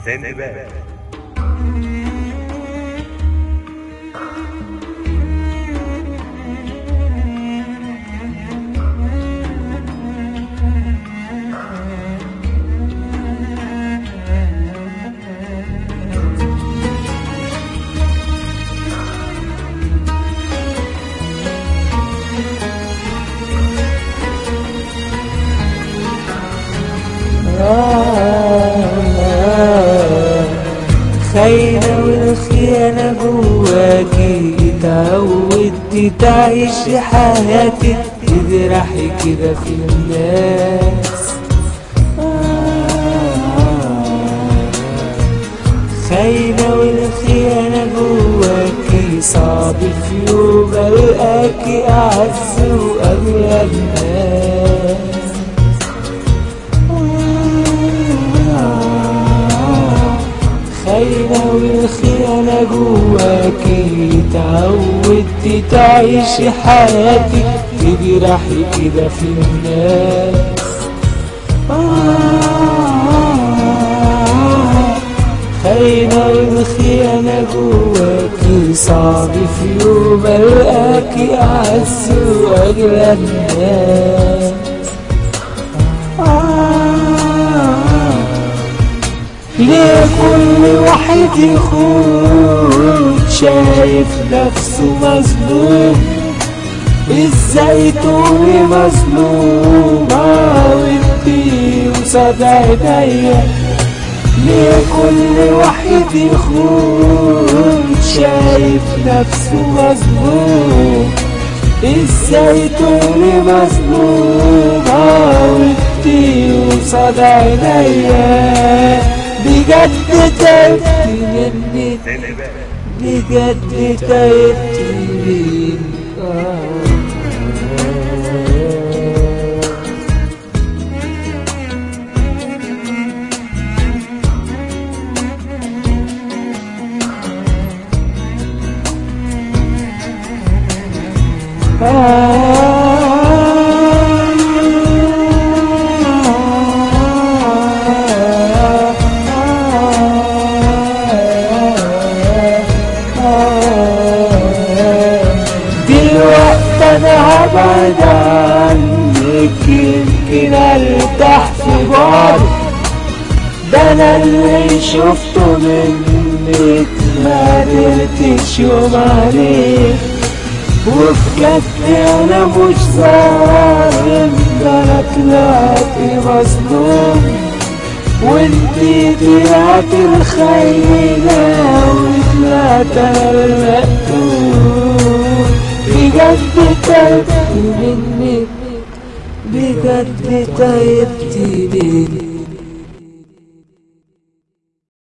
سندباد خاينة والخيانة جواكي اتعودتي تعيشي حياتك تجرحي كده في الناس خاينة والخيانة جواكي صعب في يوم ألقاكي أعز وأغلى الناس خاينة والخيانة جواكي تعودتي تعيشي حياتك تجرحي كده في الناس خاينة والخيانة جواكي صعب في يوم ألقاكي أعز وأغلى الناس ليه كل واحد يخون شايف نفسه مظلوم ازاي تقولي مظلومة وانتي قصاد عينيا ليه كل واحد يخون شايف نفسه مظلوم ازاي تقولي مظلومة وانتي قصاد عينيا بجد تعبت مني سندباد بجد تعبت مني آه. دلوقتي انا هبعد عنك يمكن ارتاح في بعض ده انا اللي شفته منك ما قدرتش يوم عليك وبجد انا مش ظالم ده انا طلعت مظلوم وانتي طلعت الخينة وطلعت انا المقتول بجد تعبت منك بجد تعبت منك